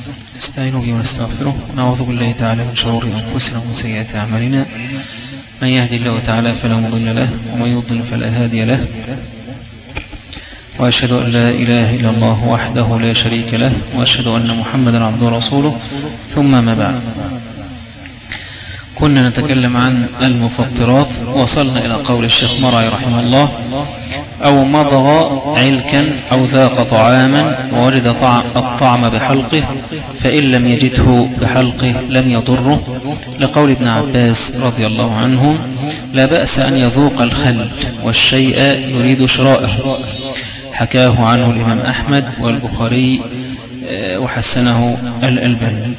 نستعين به ونستغفره ونعوذ بالله تعالى من شرور أنفسنا ومن سيئات أعمالنا من يهدي الله تعالى فلا مضل له ومن يضل فلا هادي له وأشهد أن لا إله إلا الله وحده لا شريك له وأشهد أن محمدا عبده ورسوله ثم ما بعد كنا نتكلم عن المفطرات وصلنا إلى قول الشيخ مرعي رحمه الله أو مضغ علكا أو ذاق طعاما ووجد طعم الطعم بحلقه فإن لم يجده بحلقه لم يضره لقول ابن عباس رضي الله عنهم لا بأس أن يذوق الخل والشيء يريد شرائه حكاه عنه الإمام أحمد والبخاري وحسنه الألباني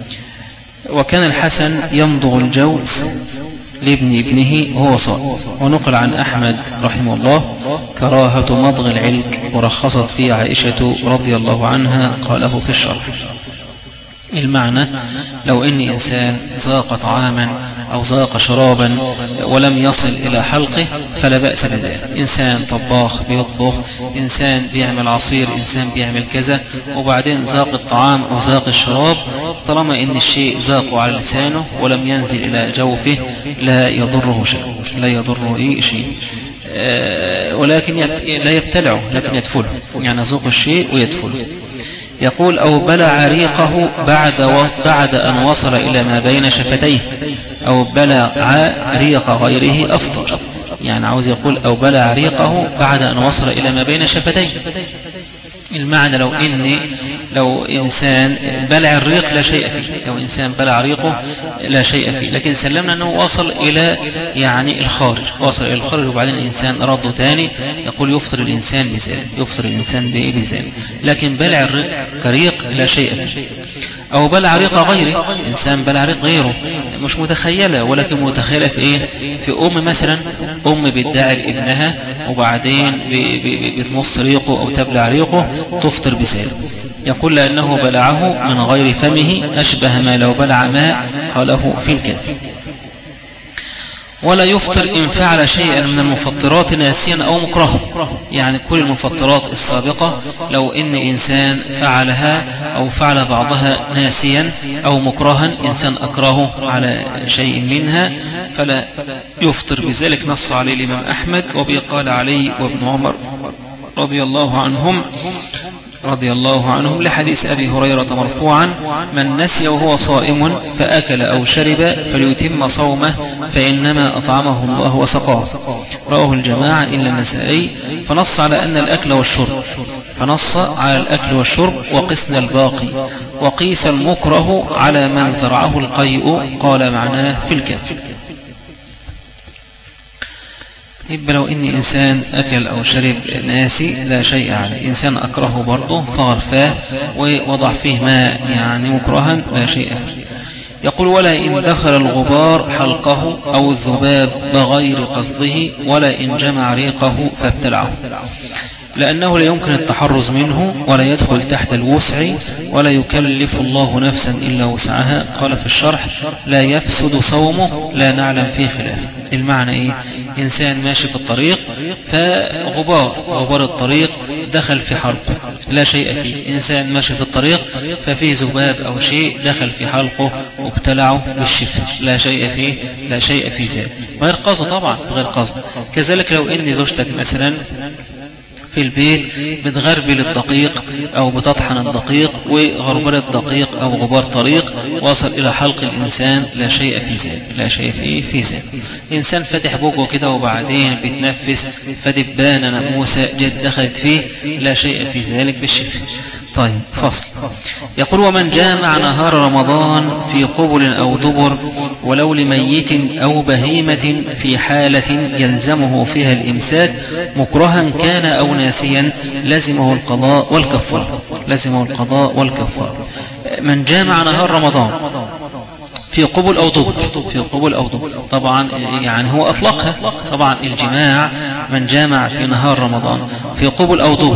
وكان الحسن يمضغ الجوز لابن ابنه وهو صائم ونقل عن أحمد رحمه الله كراهة مضغ العلك ورخصت فيه عائشة رضي الله عنها قاله في الشرح المعنى لو أن إنسان ذاق طعاما أو ذاق شرابا ولم يصل إلى حلقه فلا بأس بذلك إنسان طباخ بيطبخ إنسان بيعمل عصير إنسان بيعمل كذا وبعدين ذاق الطعام أو ذاق الشراب طالما أن الشيء ذاقه على لسانه ولم ينزل إلى جوفه لا يضره شيء لا يضره أي شيء ولكن لا يبتلعه لكن يدفله يعني ذوق الشيء ويدفله يقول أو بلع ريقه بعد, بعد أن وصل إلى ما بين شفتيه أو بلع ريق غيره أفطر يعني عاوز يقول أو بلع ريقه بعد أن وصل إلى ما بين شفتيه المعنى لو إني لو إنسان بلع الريق لا شيء فيه لو إنسان بلع ريقه لا شيء فيه لكن سلمنا أنه وصل إلى يعني الخارج وصل إلى الخارج وبعدين الإنسان رده تاني يقول يفطر الإنسان بذلك يفطر الإنسان بإيه بذلك لكن بلع الريق كريق لا شيء فيه أو بلع ريق غيره إنسان بلع ريق غيره مش متخيلة ولكن متخيلة في إيه في أم مثلا أم بتداعي ابنها وبعدين بتمص ريقه أو تبلع ريقه تفطر بذلك يقول لأنه بلعه من غير فمه أشبه ما لو بلع ماء قاله في الكافي ولا يفطر إن فعل شيئا من المفطرات ناسيا أو مكرها يعني كل المفطرات السابقة لو إن إنسان فعلها أو فعل بعضها ناسيا أو مكرها إنسان أكرهه على شيء منها فلا يفطر بذلك نص عليه الإمام أحمد وبيقال علي وابن عمر رضي الله عنهم رضي الله عنهم لحديث أبي هريرة مرفوعا من نسي وهو صائم فأكل أو شرب فليتم صومه فإنما أطعمه الله وسقاه رواه الجماعة إلا النسائي فنص على أن الأكل والشرب فنص على الأكل والشرب وقسنا الباقي وقيس المكره على من ذرعه القيء قال معناه في الكف يبقى لو إن إنسان أكل أو شرب ناسي لا شيء عليه إنسان أكره برضه فغرفاه ووضع فيه ماء يعني مكرها لا شيء عليه يقول ولا إن دخل الغبار حلقه أو الذباب بغير قصده ولا إن جمع ريقه فابتلعه لأنه لا يمكن التحرز منه ولا يدخل تحت الوسع ولا يكلف الله نفسا إلا وسعها قال في الشرح لا يفسد صومه لا نعلم فيه خلاف المعنى إيه إنسان ماشي في الطريق فغبار غبار الطريق دخل في حلقه لا شيء فيه إنسان ماشي في الطريق ففيه ذباب أو شيء دخل في حلقه وابتلعه بالشفاء لا شيء فيه لا شيء في ذلك غير قصد طبعا غير قصد كذلك لو إن زوجتك مثلا في البيت بتغربل الدقيق أو بتطحن الدقيق وغربلة الدقيق أو غبار طريق وصل إلى حلق الإنسان لا شيء في ذلك لا شيء فيه في ذلك إنسان فتح بوجه كده وبعدين بيتنفس فدبانة ناموسة جت دخلت فيه لا شيء في ذلك بالشفاء طيب فصل يقول ومن جامع نهار رمضان في قبل أو دبر ولو لميت أو بهيمة في حالة يلزمه فيها الإمساك مكرها كان أو ناسيا لزمه القضاء والكفار لزمه القضاء والكفار من جامع نهار رمضان في قبل أو دبر في قبل أو دبر طبعا يعني هو أطلقها طبعا الجماع من جامع في نهار رمضان في قبل أو دبر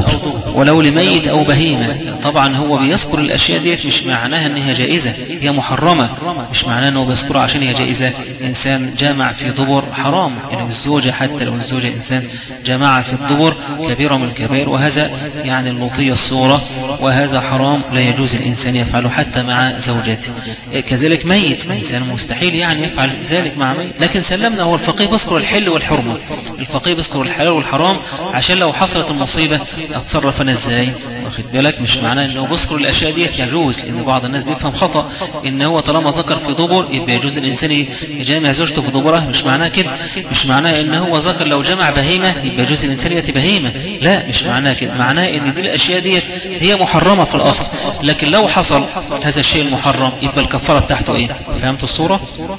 ولو لميت أو بهيمة طبعا هو بيذكر الأشياء ديت مش معناها أنها جائزة هي محرمة مش معناها أنه بيذكرها عشان هي جائزة إنسان جامع في دبر حرام يعني الزوجة حتى لو الزوجة إنسان جماعة في الدبر كبيرة من الكبائر وهذا يعني اللوطية الصورة وهذا حرام لا يجوز الإنسان يفعله حتى مع زوجته كذلك ميت إنسان مستحيل يعني يفعل ذلك مع ميت لكن سلمنا هو الفقيه بذكر الحل والحرمة الفقيه بذكر الحلال والحرام عشان لو حصلت المصيبة اتصرف أنا إزاي واخد بالك مش معناه أنه بذكر الأشياء ديت يجوز لأن بعض الناس بيفهم خطأ إن هو طالما ذكر في دبر يبقى يجوز الإنسان يجامع زوجته في دبره مش معناه كده مش معناه إن هو ذكر لو جمع بهيمة يبقى يجوز الإنسان يأتي بهيمة لا مش معناه كده معناه إن دي الأشياء ديت هي محرمة في الأصل لكن لو حصل هذا الشيء المحرم يبقى الكفارة بتاعته إيه فهمت الصورة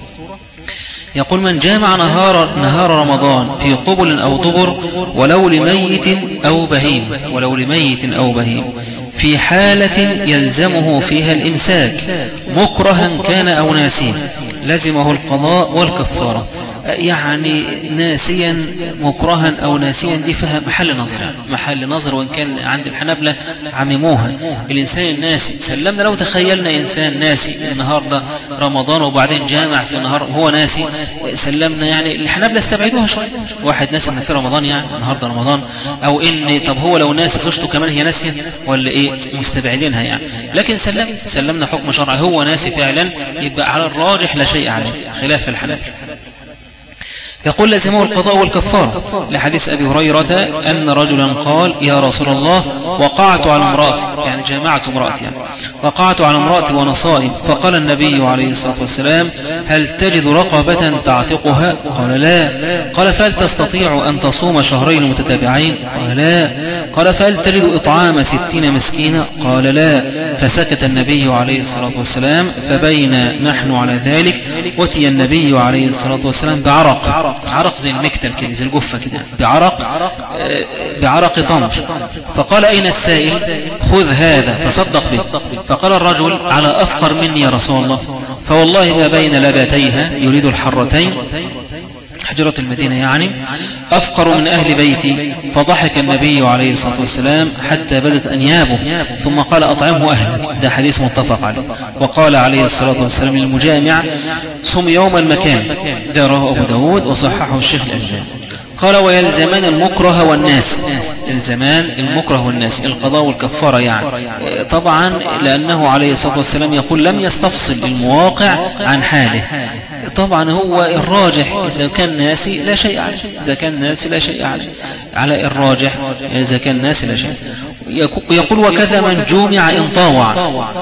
يقول من جامع نهار, نهار رمضان في قبل أو دبر ولو لميت أو بهيم ولو لميت أو بهيم في حالة يلزمه فيها الإمساك مكرها كان أو ناسيا لزمه القضاء والكفارة يعني ناسيا مكرها أو ناسيا دي فيها محل نظر محل نظر وإن كان عند الحنبلة عمموها الإنسان الناسي سلمنا لو تخيلنا إنسان ناسي النهاردة رمضان وبعدين جامع في النهار هو ناسي سلمنا يعني الحنبلة استبعدوها شوية واحد ناسي إن في رمضان يعني النهاردة رمضان أو إن طب هو لو ناسي زوجته كمان هي ناسية ولا إيه مستبعدينها يعني لكن سلم سلمنا حكم شرعي هو ناسي فعلا يبقى على الراجح لا شيء عليه خلاف الحنبلة يقول لزمه القضاء والكفار لحديث أبي هريرة أن رجلا قال يا رسول الله وقعت على امرأتي يعني جامعت امرأتي يعني وقعت على امرأتي وانا صائم فقال النبي عليه الصلاة والسلام هل تجد رقبة تعتقها قال لا قال فهل تستطيع أن تصوم شهرين متتابعين قال لا قال فهل تجد إطعام ستين مسكينة قال لا فسكت النبي عليه الصلاة والسلام فبين نحن على ذلك وتي النبي عليه الصلاة والسلام بعرق عرق زي المكتل كده زي الجفة كده بعرق آه، بعرق طمش فقال أين السائل خذ هذا تصدق به فقال الرجل على أفقر مني يا رسول الله فوالله ما بين لباتيها يريد الحرتين حجرة المدينة يعني أفقر من أهل بيتي فضحك النبي عليه الصلاة والسلام حتى بدت أنيابه ثم قال أطعمه أهلك ده حديث متفق عليه وقال عليه الصلاة والسلام للمجامع صم يوم المكان ده رواه أبو داود وصححه الشيخ الألباني قال ويلزمان المكره والناس الزمان المكره والناس القضاء والكفارة يعني طبعا لأنه عليه الصلاة والسلام يقول لم يستفصل المواقع عن حاله طبعا هو الراجح إذا كان ناسي لا شيء عليه إذا كان ناسي لا شيء عليه على الراجح إذا كان ناسي لا شيء يقول وكذا من جومع إن طاوع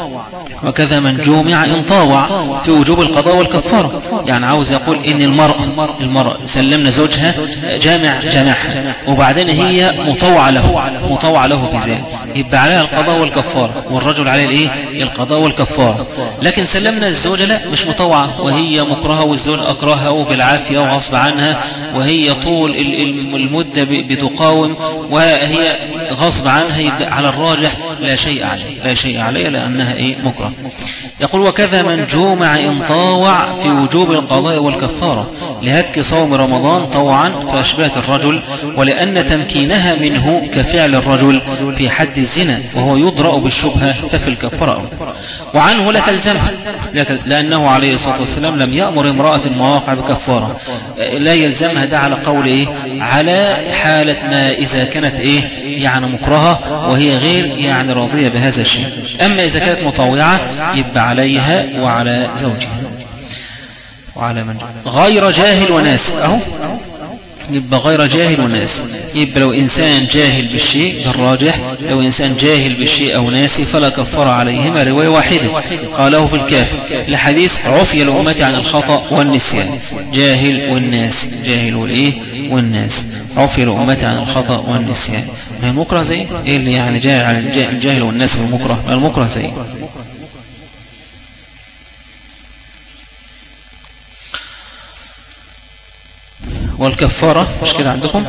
وكذا من جومع إن طاوع في وجوب القضاء والكفارة يعني عاوز يقول إن المرأة المرأة سلمنا زوجها جامع جامعها وبعدين هي مطوعة له مطوعة له في ذلك يبقى عليها القضاء والكفارة والرجل عليه الايه القضاء والكفارة لكن سلمنا الزوجة لا مش مطوعة وهي مكرهة والزوج أكرهها وبالعافية وغصب عنها وهي طول المدة بتقاوم وهي غصب عنها يبقى على الراجح لا شيء عليه لا شيء عليه لأنها إيه مكره يقول وكذا من جومع إن طاوع في وجوب القضاء والكفارة لهتك صوم رمضان طوعا فأشبهت الرجل ولأن تمكينها منه كفعل الرجل في حد الزنا وهو يضرأ بالشبهة ففي الكفارة وعنه لا تلزمها لأنه عليه الصلاة والسلام لم يأمر امرأة المواقع بكفارة لا يلزمها ده على قول إيه على حالة ما إذا كانت إيه يعني مكرهة وهي غير يعني راضية بهذا الشيء أما إذا كانت مطاوعة يبقى عليها وعلى زوجها وعلى من غير جاهل وناس أهو يبقى غير جاهل وناس يبقى لو إنسان جاهل بالشيء الراجح لو إنسان جاهل بالشيء أو ناسي فلا كفر عليهما رواية واحدة قاله في الكافر الحديث عفي الأمة عن الخطأ والنسيان جاهل والناس جاهل والإيه والناس عفي الأمة عن الخطأ والنسيان ما المكره زي إيه اللي يعني جاهل, الجاهل والناس والمكره ما المكره زي والكفارة مش كده عندكم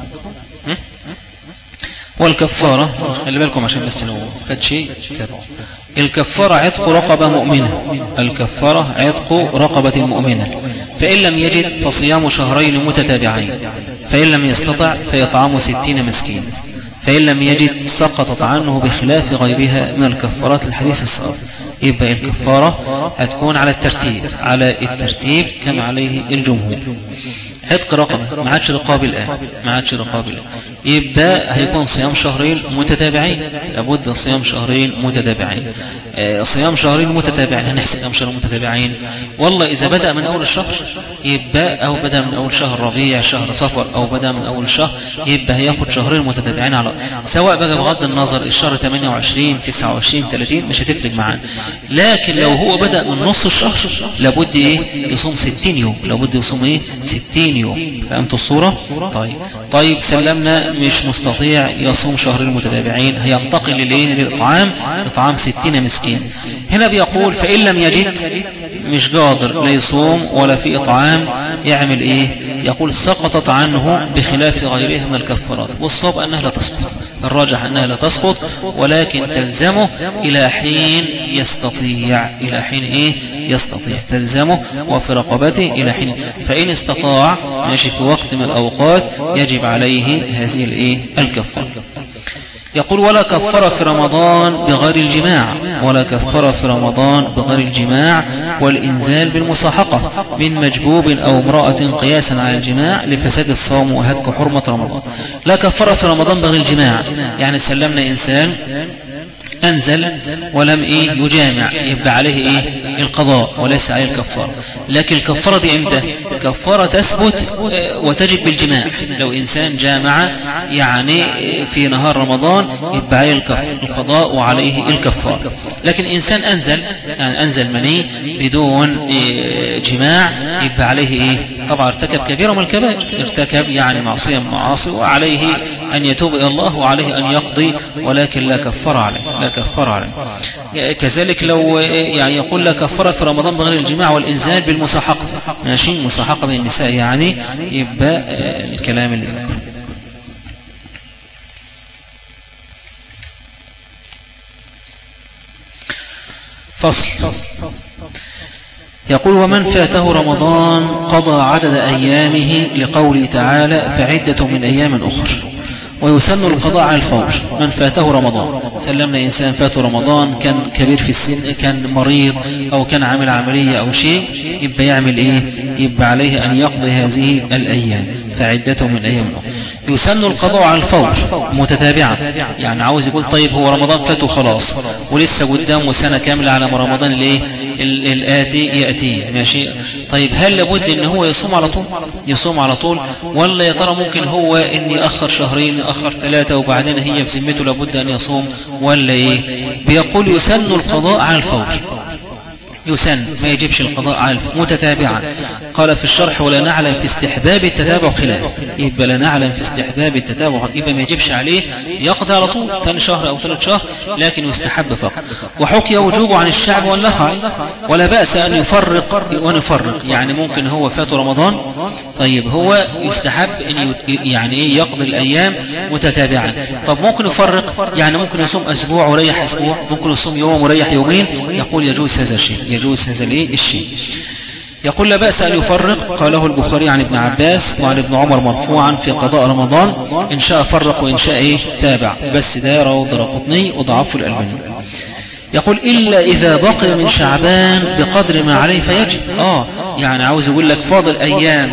والكفارة خلي بالكم عشان بس لو فات شيء الكفارة عتق رقبة مؤمنة الكفارة عتق رقبة مؤمنة فإن لم يجد فصيام شهرين متتابعين فإن لم يستطع فيطعم ستين مسكين فإن لم يجد سقطت عنه بخلاف غيرها من الكفارات الحديث السابق يبقى الكفارة هتكون على الترتيب على الترتيب كما عليه الجمهور عتق رقبة ما عادش رقاب الآن ما عادش رقاب الآن يبقى هيكون صيام شهرين متتابعين لابد صيام شهرين متتابعين آه، صيام شهرين متتابعين هنحسب صيام شهرين متتابعين والله إذا بدأ من أول الشهر يبقى أو بدأ من أول شهر ربيع شهر صفر أو بدأ من أول الشهر يبقى هياخد شهرين متتابعين على سواء بقى بغض النظر الشهر 28 29 30 مش هتفرق معاه لكن لو هو بدأ من نص الشهر لابد إيه يصوم 60 يوم لابد يصوم إيه 60 يوم فهمت الصورة طيب طيب سلمنا مش مستطيع يصوم شهرين متتابعين هينتقل للإيه للإطعام إطعام 60 مسكين هنا بيقول فإن لم يجد مش قادر لا يصوم ولا في إطعام يعمل إيه يقول سقطت عنه بخلاف غيرها من الكفارات والصواب أنها لا تسقط الراجح أنها لا تسقط ولكن تلزمه إلى حين يستطيع إلى حين إيه يستطيع تلزمه وفي رقبته إلى حين فإن استطاع ماشي في وقت من الأوقات يجب عليه هذه الإيه الكفارة يقول ولا كفر في رمضان بغير الجماع ولا كفر في رمضان بغير الجماع والإنزال بالمصاحقة من مجبوب أو امرأة قياسا على الجماع لفساد الصوم وهدك حرمة رمضان لا كفر في رمضان بغير الجماع يعني سلمنا إنسان أنزل ولم إيه يجامع يبقى عليه إيه القضاء وليس عليه الكفارة لكن الكفارة دي إمتى الكفارة تثبت آه، وتجب بالجماع لو إنسان جامع يعني آه، في نهار رمضان يبقى عليه القضاء وعليه الكفارة لكن إنسان أنزل يعني أنزل مني بدون آه، جماع يبقى عليه إيه طبعا ارتكب كبيرة من الكبائر ارتكب يعني معصية معاصي وعليه أن يتوب إلى الله وعليه أن يقضي ولكن لا كفر عليه لا كفر عليه كذلك لو يعني يقول لا كفر في رمضان بغير الجماع والإنزال بالمصاحقة ماشي مصاحقة بين النساء يعني يبقى الكلام اللي ذكره فصل يقول ومن فاته رمضان قضى عدد أيامه لقوله تعالى فعدة من أيام أخر ويسن القضاء على الفور من فاته رمضان سلمنا إنسان فاته رمضان كان كبير في السن كان مريض أو كان عامل عملية أو شيء يبقى يعمل إيه يبقى عليه أن يقضي هذه الأيام فعدته من أيام أخرى يسن القضاء على الفور متتابعا يعني عاوز يقول طيب هو رمضان فات وخلاص ولسه قدامه سنة كاملة على رمضان الايه الآتي يأتيه ماشي طيب هل لابد ان هو يصوم على طول يصوم على طول ولا يا ترى ممكن هو ان يأخر شهرين يأخر ثلاثة وبعدين هي في ذمته لابد ان يصوم ولا ايه بيقول يسن القضاء على الفور يسن ما يجبش القضاء على متتابعا قال في الشرح ولا نعلم في استحباب التتابع خلاف يبقى لا نعلم في استحباب التتابع يبقى ما يجبش عليه يقضي على طول ثاني شهر أو ثلاث شهر لكن يستحب فقط وحكي وجوبه عن الشعب والنخع ولا بأس أن يفرق ونفرق يعني ممكن هو فات رمضان طيب هو يستحب أن يعني إيه يقضي الأيام متتابعا طب ممكن يفرق يعني ممكن يصوم أسبوع وريح أسبوع ممكن يصوم يوم وريح يومين يقول يجوز هذا الشيء يجوز هذا الشيء يقول لا بأس أن يفرق قاله البخاري عن ابن عباس وعن ابن عمر مرفوعا في قضاء رمضان إن شاء فرق وإن شاء إيه تابع بس ده رواه الدرقطني وضعفه الألباني يقول إلا إذا بقي من شعبان بقدر ما عليه فيجب آه يعني عاوز يقول لك فاضل أيام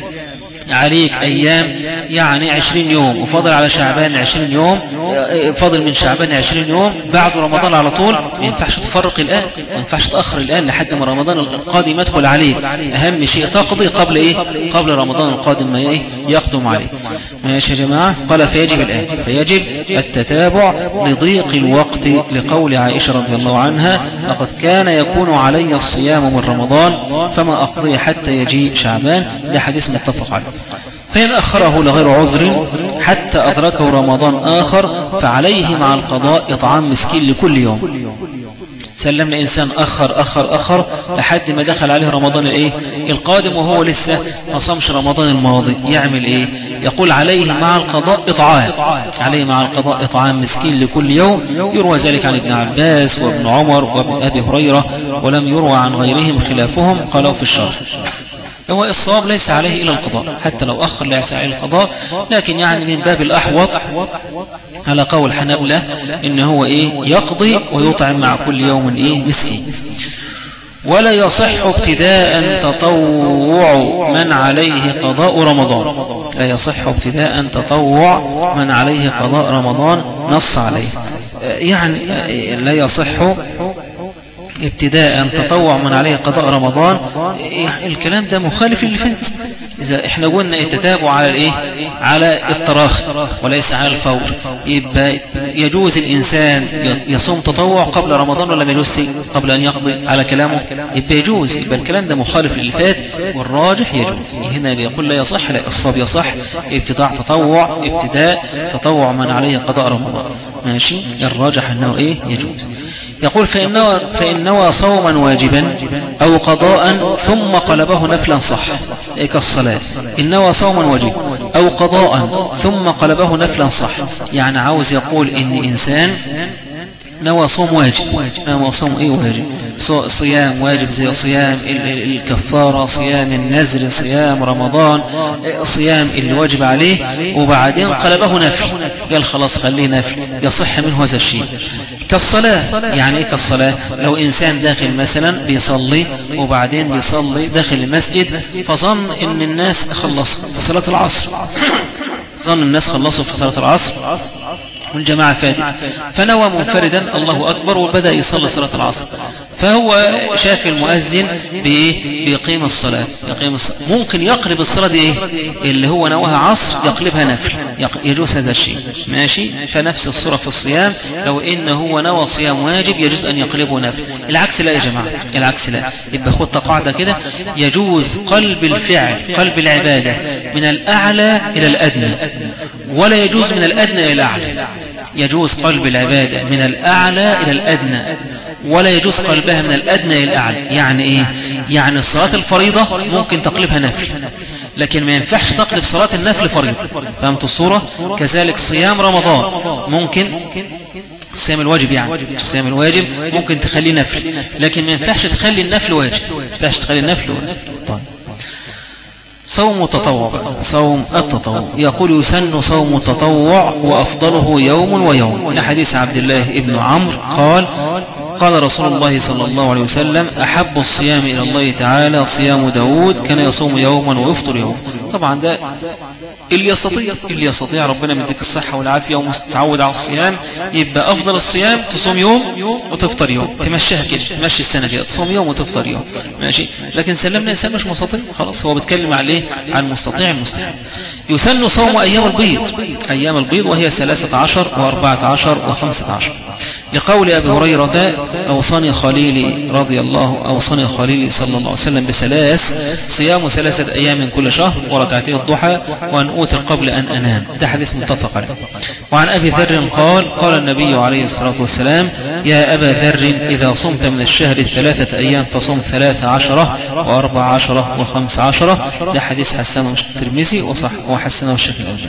عليك أيام يعني عشرين يوم وفضل على شعبان عشرين يوم فضل من شعبان عشرين يوم بعد رمضان على طول ما ينفعش تفرق الآن ما ينفعش تأخر الآن لحد ما رمضان القادم يدخل عليك أهم شيء تقضي قبل إيه قبل رمضان القادم ما إيه يقدم عليك ماشي يا جماعة قال فيجب الآن فيجب التتابع لضيق الوقت لقول عائشة رضي الله عنها لقد كان يكون علي الصيام من رمضان فما أقضي حتى يجيء شعبان ده حديث متفق عليه فإن أخره لغير عذر حتى أدركه رمضان آخر فعليه مع القضاء إطعام مسكين لكل يوم سلمنا إنسان أخر أخر أخر لحد ما دخل عليه رمضان الإيه القادم وهو لسه ما صمش رمضان الماضي يعمل إيه يقول عليه مع القضاء إطعام عليه مع القضاء إطعام مسكين لكل يوم يروى ذلك عن ابن عباس وابن عمر وابن أبي هريرة ولم يروى عن غيرهم خلافهم قالوا في الشرح هو الصواب ليس عليه إلى القضاء حتى لو أخر ليس عليه القضاء لكن يعني من باب الأحوط على قول حنبلة إن هو إيه يقضي ويطعم مع كل يوم إيه مسكين ولا يصح ابتداء تطوع من عليه قضاء رمضان لا يصح ابتداء تطوع من عليه قضاء رمضان نص عليه يعني لا يصح ابتداء تطوع من عليه قضاء رمضان إيه، الكلام ده مخالف اللي فات إذا إحنا قلنا التتابع على الإيه على التراخي وليس على الفور يبقى يجوز الإنسان يصوم تطوع قبل رمضان ولا ما يجوز قبل أن يقضي على كلامه يبقى يجوز يبقى الكلام ده مخالف للي فات والراجح يجوز هنا بيقول لا يصح لا الصواب يصح ابتداع تطوع ابتداء تطوع من عليه قضاء رمضان ماشي الراجح أنه إيه يجوز يقول فإن نوى, فإن نوى صوما واجبا أو قضاء ثم قلبه نفلا صح إيه كالصلاة إن نوى صوما واجبا أو قضاء ثم قلبه نفلا صح يعني عاوز يقول إن إنسان نوى صوم واجب نوى صوم ايه واجب صيام واجب زي صيام الكفارة صيام النزر صيام رمضان صيام اللي واجب عليه وبعدين قلبه نفل قال خلاص خليه نفل يصح منه هذا الشيء كالصلاة يعني ايه كالصلاة لو انسان داخل مثلا بيصلي وبعدين بيصلي داخل المسجد فظن ان الناس خلصوا في صلاة العصر ظن الناس خلصوا في صلاة العصر والجماعة فاتت فنوى منفردا الله أكبر وبدأ يصلي صلاة العصر فهو شاف المؤذن بيقيم الصلاة يقيم الصلاة ممكن يقلب الصلاة دي إيه اللي هو نواها عصر يقلبها نفل يجوز هذا الشيء ماشي فنفس الصورة في الصيام لو إن هو نوى صيام واجب يجوز أن يقلبه نفل العكس لا يا جماعة العكس لا يبقى خد قاعدة كده يجوز قلب الفعل قلب العبادة من الأعلى إلى الأدنى ولا يجوز من الأدنى إلى الأعلى يجوز قلب العبادة من الأعلى إلى الأدنى ولا يجوز قلبها من الأدنى إلى الأعلى يعني إيه؟ يعني الصلاة الفريضة ممكن تقلبها نفل لكن ما ينفعش تقلب صلاة النفل فريضة فهمت الصورة كذلك صيام رمضان ممكن الصيام الواجب يعني الصيام الواجب ممكن تخليه نفل لكن ما ينفعش تخلي النفل واجب ما ينفعش تخلي النفل واجب طيب صوم التطوع صوم التطوع يقول يسن صوم التطوع وأفضله يوم ويوم لحديث عبد الله ابن عمرو قال قال رسول الله صلى الله عليه وسلم أحب الصيام إلى الله تعالى صيام داود كان يصوم يوما ويفطر يوما طبعا ده اللي يستطيع اللي يستطيع ربنا مديك الصحة والعافية ومتعود على الصيام يبقى أفضل الصيام تصوم يوم وتفطر يوم تمشيها كده تمشي السنة كده تصوم يوم وتفطر يوم ماشي لكن سلمنا إنسان مش مستطيع خلاص هو بيتكلم عليه عن مستطيع المستطيع يسن صوم أيام البيض أيام البيض وهي 13 و14 و15 لقول أبي هريرة أوصاني خليلي رضي الله أوصاني خليلي صلى الله عليه وسلم بثلاث صيام ثلاثة أيام كل شهر وركعتين الضحى وأن أوتر قبل أن أنام ده حديث متفق عليه وعن أبي ذر قال قال النبي عليه الصلاة والسلام يا أبا ذر إذا صمت من الشهر الثلاثة أيام فصم ثلاثة عشرة وأربع عشرة وخمس عشرة ده حديث حسنه الترمذي وصح وحسنه الشيخ الألباني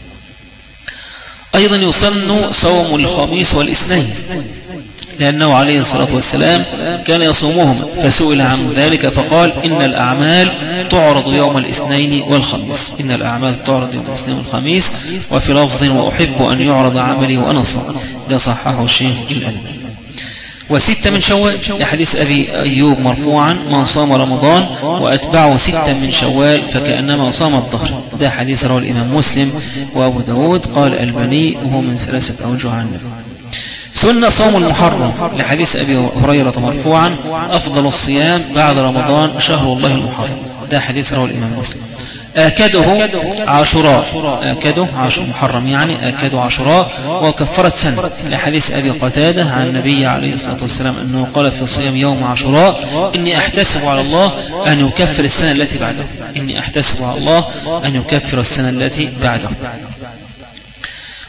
أيضا يسن صوم الخميس والاثنين لأنه عليه الصلاة والسلام كان يصومهم فسئل عن ذلك فقال إن الأعمال تعرض يوم الاثنين والخميس إن الأعمال تعرض يوم الاثنين والخميس وفي لفظ وأحب أن يعرض عملي وأنا صائم ده صححه الشيخ الألباني وستة من شوال لحديث أبي أيوب مرفوعا من صام رمضان وأتبعه ستة من شوال فكأنما صام الظهر ده حديث رواه الإمام مسلم وأبو داود قال البني وهو من ثلاثة أوجه عن النبي سنة صوم المحرم لحديث أبي هريرة مرفوعا أفضل الصيام بعد رمضان شهر الله المحرم ده حديث رواه الإمام مسلم آكده عاشوراء آكده عاشور محرم يعني آكده عاشوراء وكفرت سنة لحديث أبي قتادة عن النبي عليه الصلاة والسلام أنه قال في صيام يوم عاشوراء إني أحتسب على الله أن يكفر السنة التي بعده إني أحتسب على الله أن يكفر السنة التي بعده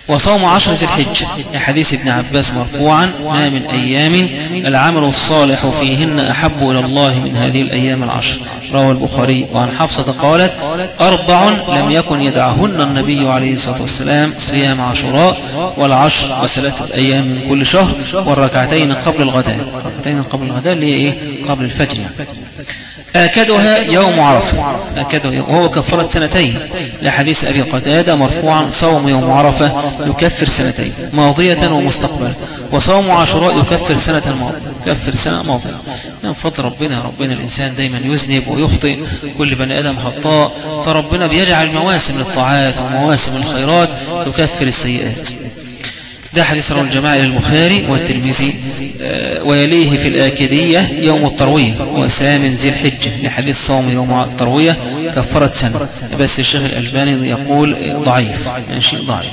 وصوم عشر ذي الحجة لحديث ابن عباس مرفوعا ما من أيام العمل الصالح فيهن أحب إلى الله من هذه الأيام العشر روى البخاري وعن حفصة قالت أربع لم يكن يدعهن النبي عليه الصلاة والسلام صيام عاشوراء والعشر وثلاثة أيام من كل شهر والركعتين قبل الغداء ركعتين قبل الغداء اللي هي إيه قبل الفجر آكدها يوم عرفة آكدها وهو كفرة سنتين لحديث أبي قتادة مرفوعا صوم يوم عرفة يكفر سنتين ماضية ومستقبل وصوم عاشوراء يكفر سنة الماضية يكفر سنة ماضية من فضل ربنا ربنا الإنسان دايما يذنب ويخطئ كل بني آدم خطاء فربنا بيجعل مواسم للطاعات ومواسم الخيرات تكفر السيئات ده حديث رواه الجماعة للبخاري والترمذي آه، ويليه في الآكدية يوم التروية وسامن ذي الحجة لحديث صوم يوم التروية كفرت سنة بس الشيخ الألباني يقول ضعيف ماشي ضعيف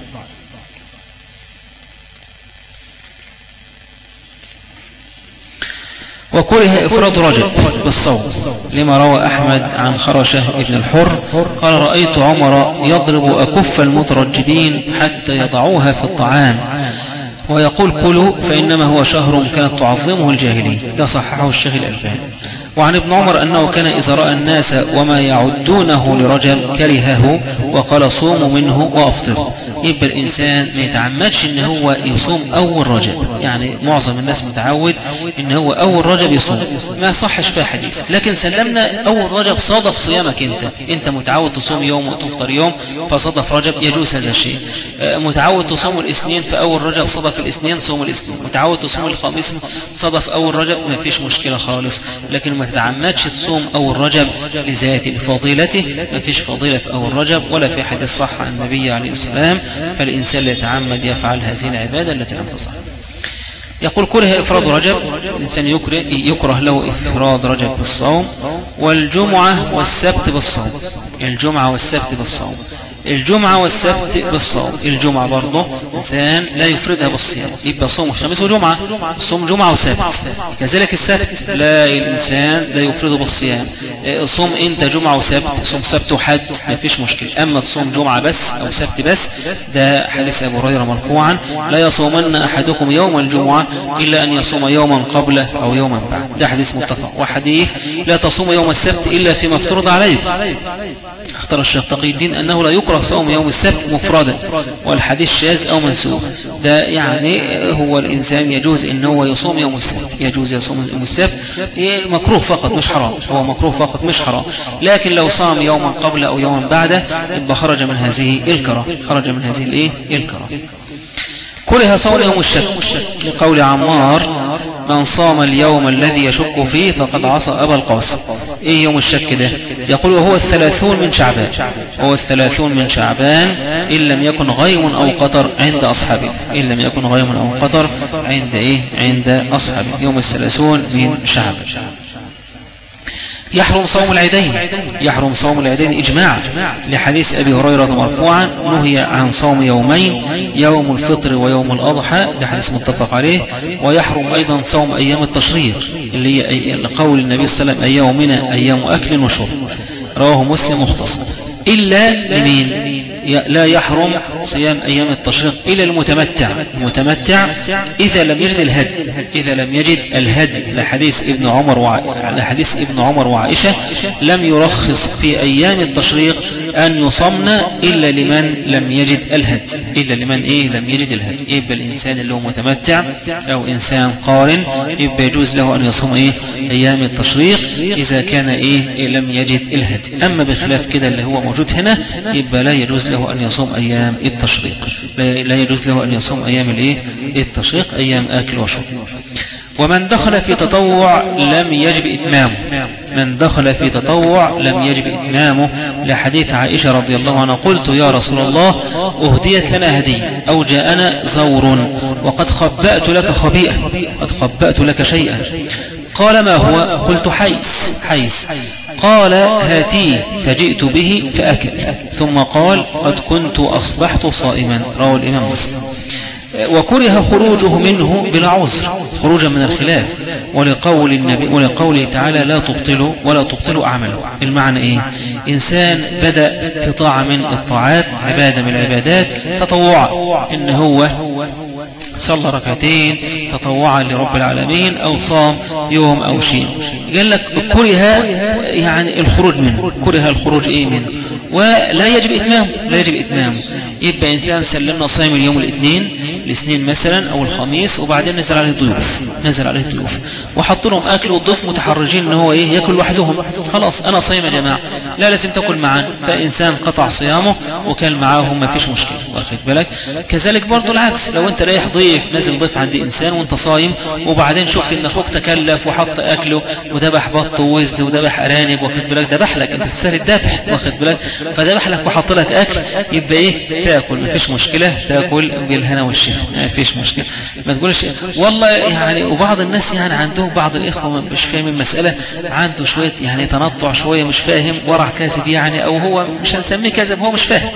وكره إفراد رجب بالصوم لما روى أحمد عن خرشه ابن الحر قال رأيت عمر يضرب أكف المترجبين حتى يضعوها في الطعام ويقول كلوا فإنما هو شهر كانت تعظمه الجاهلين ده صححه الشيخ الألباني وعن ابن عمر أنه كان إذا رأى الناس وما يعدونه لرجل كرهه وقال صوموا منه وأفطروا يبقى الإنسان ما يتعمدش إن هو يصوم أول رجب يعني معظم الناس متعود إن هو أول رجب يصوم ما صحش فيها حديث لكن سلمنا أول رجب صادف صيامك أنت أنت متعود تصوم يوم وتفطر يوم فصادف رجب يجوز هذا الشيء آه، متعود تصوم الاثنين في أول رجب صادف الاثنين صوم الاثنين متعود تصوم الخميس صادف أول رجب ما فيش مشكلة خالص لكن ما تتعمدش تصوم أول رجب لذات لفضيلته ما فيش فضيلة في أول رجب ولا في حديث صح عن النبي عليه السلام فالإنسان لا يتعمد يفعل هذه العبادة التي لم تصح يقول كره إفراد رجب الإنسان يكره, يكره له إفراد رجب بالصوم والجمعة والسبت بالصوم الجمعة والسبت بالصوم الجمعة والسبت بالصوم الجمعة برضه إنسان لا يفردها بالصيام يبقى صوم خميس وجمعة صوم جمعة وسبت كذلك السبت لا الإنسان لا يفرده بالصيام صوم أنت جمعة وسبت صوم سبت وحد ما فيش مشكلة أما الصوم جمعة بس أو سبت بس ده حديث أبو هريرة مرفوعا لا يصومن أحدكم يوم الجمعة إلا أن يصوم يوما قبله أو يوما بعد ده حديث متفق وحديث لا تصوم يوم السبت إلا فيما افترض عليك اختار الشيخ تقي الدين أنه لا يكره صوم يوم السبت مفردا والحديث شاذ أو منسوخ ده يعني هو الإنسان يجوز إن هو يصوم يوم السبت يجوز يصوم يوم السبت مكروه فقط مش حرام هو مكروه فقط مش حرام لكن لو صام يوما قبل أو يوما بعده يبقى خرج من هذه الكرة خرج من هذه الايه الكرة كره صوم يوم الشك لقول عمار من صام اليوم الذي يشك فيه فقد عصى أبا القاسم إيه يوم الشك ده يقول وهو الثلاثون من شعبان هو الثلاثون من شعبان إن لم يكن غيم أو قطر عند أصحابه إن لم يكن غيم أو قطر عند إيه عند أصحابه يوم الثلاثون من شعبان يحرم صوم العيدين يحرم صوم العيدين إجماعا لحديث أبي هريرة مرفوعا نهي عن صوم يومين يوم الفطر ويوم الأضحى ده حديث متفق عليه ويحرم أيضا صوم أيام التشريق اللي هي قول النبي صلى الله عليه وسلم أيامنا أيام أكل وشرب رواه مسلم مختصر إلا لمين لا يحرم صيام أيام التشريق إلى المتمتع المتمتع إذا لم يجد الهدي إذا لم يجد الهدي لحديث ابن عمر وع... لحديث ابن عمر وعائشة لم يرخص في أيام التشريق أن يصمن إلا لمن لم يجد الهدي إلا لمن إيه لم يجد الهدي يبقى الإنسان اللي هو متمتع أو إنسان قارن يبقى يجوز له أن يصوم إيه أيام التشريق إذا كان إيه لم يجد الهدي أما بخلاف كده اللي هو موجود هنا يبقى لا يجوز له له أن يصوم أيام التشريق لا يجوز له أن يصوم أيام الإيه؟ التشريق أيام آكل وشرب ومن دخل في تطوع لم يجب إتمامه من دخل في تطوع لم يجب إتمامه لحديث عائشة رضي الله عنها قلت يا رسول الله أهديت لنا هدية أو جاءنا زور وقد خبأت لك خبيئة قد خبأت لك شيئا قال ما هو قلت حيس حيس قال هاتيه فجئت به فأكل ثم قال قد كنت أصبحت صائما رواه الإمام مسلم وكره خروجه منه بلا عذر خروجا من الخلاف ولقول النبي ولقوله تعالى لا تبطلوا ولا تبطلوا أعمالكم المعنى إيه إنسان بدأ في طاعة من الطاعات عبادة من العبادات تطوع إن هو صلى ركعتين تطوعا لرب العالمين أو صام يوم أو شيء قال لك كره يعني الخروج منه كره الخروج إيه منه ولا يجب إتمامه لا يجب إتمامه يبقى إنسان سلمنا صايم اليوم الاثنين الاثنين مثلا أو الخميس وبعدين نزل عليه ضيوف نزل عليه ضيوف وحط لهم أكل والضيوف متحرجين إن هو إيه يأكل وحدهم خلاص أنا صايم يا جماعة لا لازم تأكل معانا فإنسان قطع صيامه وكان معاهم ما فيش مشكلة واخد بالك كذلك برضو العكس لو أنت رايح ضيف نزل ضيف عند إنسان وأنت صايم وبعدين شفت إن أخوك تكلف وحط أكله وذبح بط ووز وذبح أرانب واخد بالك ذبح لك أنت تسهل الذبح واخد بالك فذبح لك وحط لك أكل يبقى إيه تاكل ما فيش مشكلة تاكل بالهنا والشفا ما فيش مشكلة ما تقولش والله يعني وبعض الناس يعني عندهم بعض الإخوة مش فاهم المسألة عنده شوية يعني تنطع شوية مش فاهم ورع كاذب يعني أو هو مش هنسميه كاذب هو مش فاهم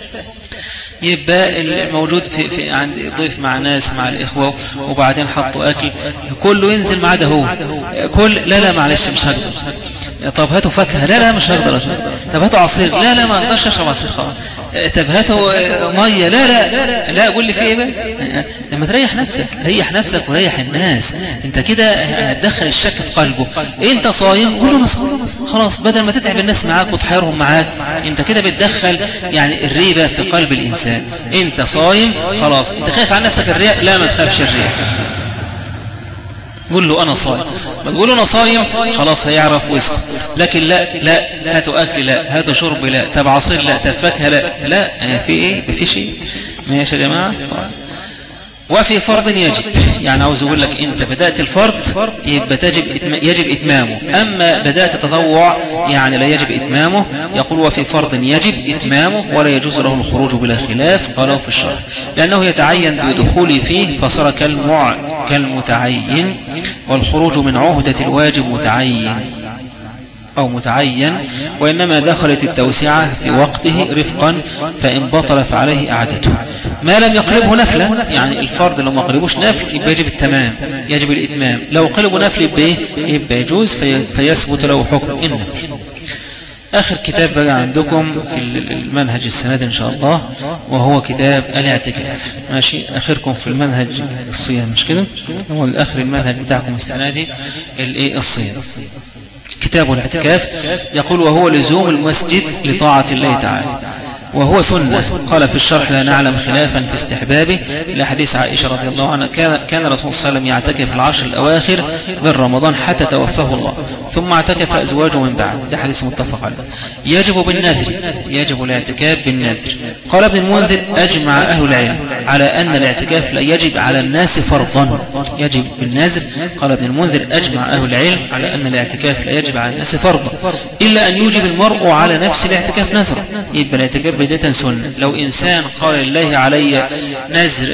يبقى الموجود في, في عند ضيف مع ناس مع الإخوة وبعدين حطوا أكل كله ينزل ما عدا هو كل لا لا معلش مش هقدر طب هاتوا فاكهة لا لا مش هقدر طب هاتوا عصير لا لا ما اقدرش اشرب عصير خالص طب هاتوا ميه لا لا لا قول لي في ايه بقى لما تريح نفسك ريح نفسك وريح الناس انت كده هتدخل الشك في قلبه انت صايم قول له انا صايم خلاص بدل ما تتعب الناس معاك وتحيرهم معاك انت كده بتدخل يعني الريبه في قلب الانسان انت صايم خلاص انت خايف عن نفسك الرياء لا ما تخافش الرياء قول له أنا صايم ما تقول له أنا صايم خلاص هيعرف وسط لكن لا لا هاتوا أكل لا هاتوا شرب لا تب عصير لا تب فاكهة لا لا في إيه في شيء ماشي يا جماعة طيب وفي فرض يجب يعني عاوز أقول لك أنت بدأت الفرض يبقى تجب يجب إتمامه أما بدأت تطوع يعني لا يجب إتمامه يقول وفي فرض يجب إتمامه ولا يجوز له الخروج بلا خلاف قالوا في الشرع لأنه يتعين بدخول فيه فصار كالمع كالمتعين والخروج من عهدة الواجب متعين أو متعين وإنما دخلت التوسعة في وقته رفقا فإن بطل فعليه أعدته ما لم يقلبه نفلا يعني الفرض لو ما قلبوش نفل يبقى يجب التمام يجب الإتمام لو قلبه نفل يبقى, إيه؟ يبقى يجوز في فيثبت له حكم النفل آخر كتاب بقى عندكم في المنهج السنة إن شاء الله وهو كتاب الاعتكاف ماشي آخركم في المنهج الصيام مش كده هو الآخر المنهج بتاعكم السنة دي الصيام كتاب الاعتكاف يقول وهو لزوم المسجد لطاعة الله تعالى وهو سنة قال في الشرح لا نعلم خلافا في استحبابه إلى حديث عائشة رضي الله عنها كان كان رسول صلى الله عليه وسلم يعتكف العشر الأواخر من رمضان حتى توفاه الله ثم اعتكف أزواجه من بعد ده حديث متفق عليه يجب بالنذر يجب الاعتكاف بالنذر قال ابن المنذر أجمع أهل العلم على أن الاعتكاف لا يجب على الناس فرضا يجب بالنذر قال ابن المنذر أجمع أهل العلم على أن الاعتكاف لا يجب على الناس فرضا إلا أن يوجب المرء على نفس الاعتكاف نذرا يبقى الاعتكاف بداية سنة لو إنسان قال لله علي نذر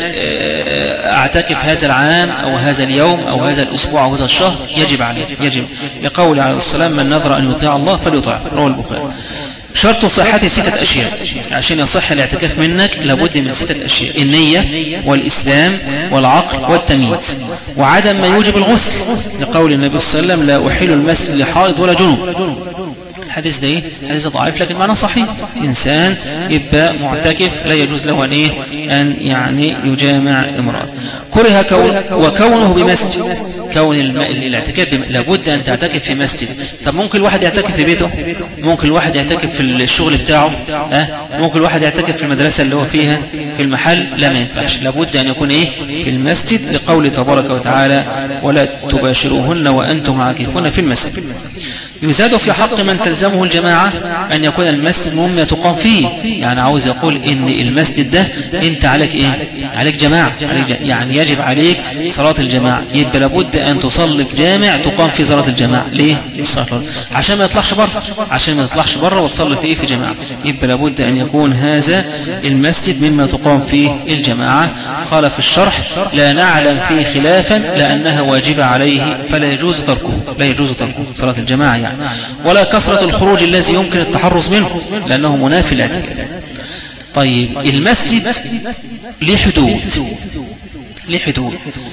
أعتكف هذا العام أو هذا اليوم أو هذا الأسبوع أو هذا الشهر يجب عليه يجب لقول عليه السلام من نذر أن يطيع الله فليطيع رواه البخاري شرط صحة ستة أشياء عشان يصح الاعتكاف منك لابد من ستة أشياء النية والإسلام والعقل والتمييز وعدم ما يوجب الغسل لقول النبي صلى الله عليه وسلم لا أحل المسجد لحائض ولا جنوب الحديث ده حديث ضعيف لكن معنى صحيح إنسان يبقى معتكف لا يجوز له أن, إيه؟ أن يعني يجامع امرأة كره كون وكونه بمسجد كون الاعتكاف لابد أن تعتكف في مسجد طب ممكن الواحد يعتكف في بيته ممكن الواحد يعتكف في الشغل بتاعه أه؟ ممكن الواحد يعتكف في المدرسة اللي هو فيها في المحل لا ما ينفعش لابد أن يكون إيه في المسجد لقول تبارك وتعالى ولا تباشروهن وأنتم عاكفون في المسجد يزاد في حق من تلزمه الجماعة أن يكون المسجد مما تقام فيه يعني عاوز يقول إن المسجد ده أنت عليك إيه عليك جماعة عليك جماعة. يعني يجب عليك صلاة الجماعة يبقى لابد أن تصلي في جامع تقام في صلاة الجماعة ليه الصلاة عشان ما يطلعش بره عشان ما يطلعش بره وتصلي فيه في جماعة يبقى لابد أن يكون هذا المسجد مما تقام فيه الجماعة قال في الشرح لا نعلم فيه خلافا لأنها واجبة عليه فلا يجوز تركه لا يجوز تركه صلاة الجماعة يعني ولا كثرة الخروج الذي يمكن التحرص منه لأنه منافي الاعتكاف طيب المسجد ليه حدود ليه حدود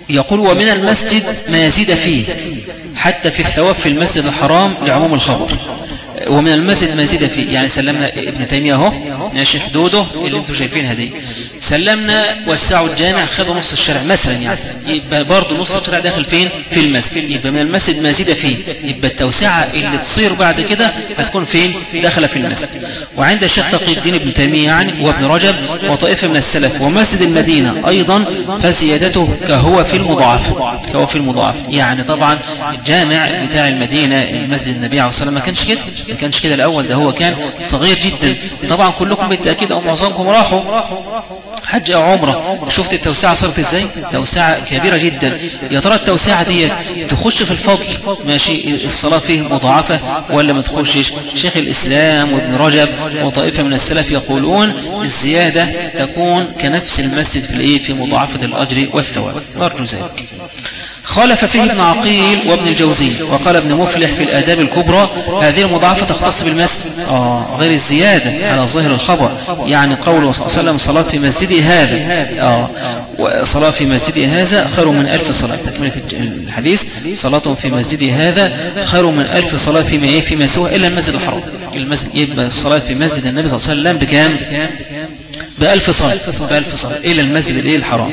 يقول ومن المسجد ما يزيد فيه حتى في الثواب في المسجد الحرام لعموم الخبر ومن المسجد ما زيد فيه يعني سلمنا ابن تيمية اهو ماشي حدوده اللي انتم شايفينها دي سلمنا وسعوا الجامع خدوا نص الشارع مثلا يعني يبقى برضه نص الشارع داخل فين في المسجد يبقى من المسجد ما زيد فيه يبقى التوسعة اللي تصير بعد كده هتكون فين داخله في المسجد وعند الشيخ تقي الدين ابن تيمية يعني وابن رجب وطائفة من السلف ومسجد المدينة أيضا فزيادته كهو في المضاعف كهو في المضاعف يعني طبعا الجامع بتاع المدينة المسجد النبي عليه الصلاة والسلام ما كانش كده ما كانش كده الأول ده هو كان صغير جدا طبعا كلكم بالتأكيد أو معظمكم راحوا حج أو عمرة شفت التوسعة صارت إزاي توسعة كبيرة جدا يا ترى التوسعة دي تخش في الفضل ماشي الصلاة فيه مضاعفة ولا ما تخشش شيخ الإسلام وابن رجب وطائفة من السلف يقولون الزيادة تكون كنفس المسجد في الإيه في مضاعفة الأجر والثواب نرجو ذلك خالف فيه ابن عقيل وابن الجوزي وقال ابن مفلح في الآداب الكبرى هذه المضاعفة تختص بالمسجد آه غير الزيادة على ظاهر الخبر يعني قوله صلى الله عليه وسلم صلاة في مسجدي هذا آه وصلاة في مسجدي هذا خير من ألف صلاة تكملة الحديث صلاة في مسجدي هذا خير من ألف صلاة فيما إيه فيما سوى إلا المسجد الحرام المسجد يبقى الصلاة في مسجد النبي صلى الله عليه وسلم بكام بألف صلاة بألف صلاة إلى المسجد الإيه الحرام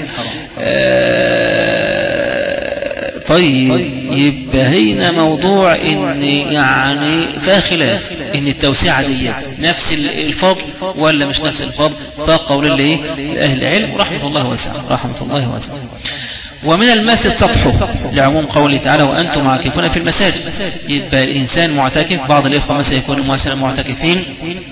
آه طيب يبقى هنا موضوع ان يعني فيها خلاف ان التوسعة دي نفس الفضل ولا مش نفس الفضل فقول اللي لأهل العلم ورحمة الله واسعة رحمة الله واسعة ومن المسجد سطحه لعموم قوله تعالى وأنتم عاكفون في المساجد يبقى الإنسان معتكف بعض الإخوة مثلا يكونوا مثلا معتكفين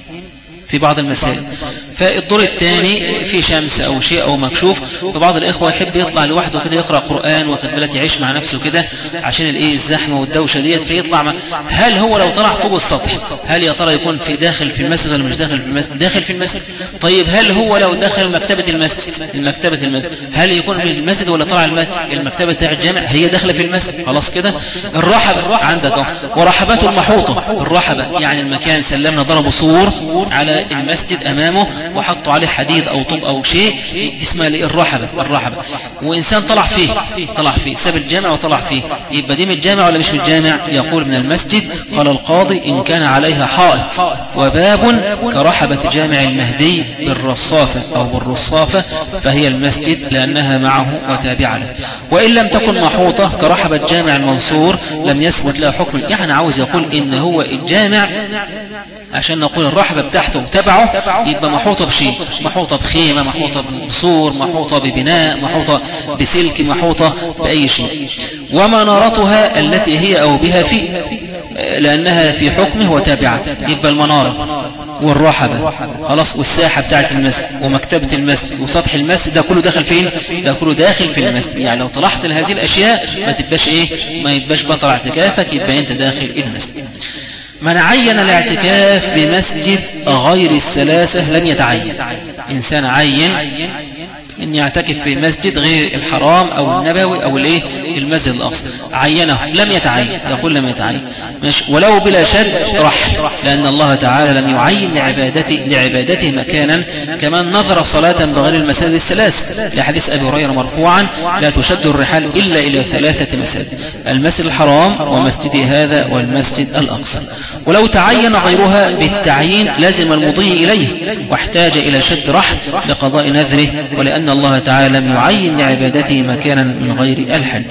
في بعض المسائل فالدور الثاني في شمس أو شيء أو مكشوف فبعض الإخوة يحب يطلع لوحده كده يقرأ قرآن واخد بالك يعيش مع نفسه كده عشان الإيه الزحمة والدوشة ديت فيطلع ما هل هو لو طلع فوق السطح هل يا ترى يكون في داخل في المسجد ولا مش داخل في المسجد داخل في المسجد طيب هل هو لو دخل مكتبة المسجد المكتبة المسجد هل يكون من المسجد ولا طلع المكتبة بتاع الجامع هي داخلة في المسجد خلاص كده الرحبة عندك اهو ورحباته المحوطة الرحبة يعني المكان سلمنا ضربوا صور على المسجد أمامه وحطوا عليه حديد أو طوب أو شيء دي اسمها الرحبة الرحبة وإنسان طلع فيه طلع فيه ساب الجامع وطلع فيه يبقى دي من الجامع ولا مش من الجامع يقول من المسجد قال القاضي إن كان عليها حائط وباب كرحبة جامع المهدي بالرصافة أو بالرصافة فهي المسجد لأنها معه وتابعة له وإن لم تكن محوطة كرحبة جامع المنصور لم يثبت لها حكم يعني عاوز يقول إن هو الجامع عشان نقول الرحبة بتاعته تبعه يبقى محوطة بشيء محوطة بخيمة محوطة بسور محوطة ببناء محوطة بسلك محوطة بأي شيء ومنارتها التي هي أو بها في لأنها في حكمه وتابعة يبقى المنارة والرحبة خلاص والساحة بتاعت المسجد ومكتبة المسجد وسطح المسجد ده كله داخل فين ده كله داخل في المسجد يعني لو طلعت لهذه الأشياء ما تبقاش إيه ما يبقاش بطل اعتكافك يبقى أنت داخل المسجد من عين الاعتكاف بمسجد غير الثلاثة لم يتعين إنسان عين ان يعتكف في مسجد غير الحرام او النبوي او الايه المسجد الاقصى عينه لم يتعين يقول لم يتعين مش ولو بلا شد رح لان الله تعالى لم يعين لعبادته لعبادته مكانا كمان نظر صلاة بغير المساجد الثلاث لحديث ابي هريره مرفوعا لا تشد الرحال الا الى ثلاثه مساجد المسجد الحرام ومسجد هذا والمسجد الاقصى ولو تعين غيرها بالتعيين لازم المضي اليه واحتاج الى شد رحل لقضاء نذره ولان الله تعالى لم يعين لعبادته مكانا من غير الحج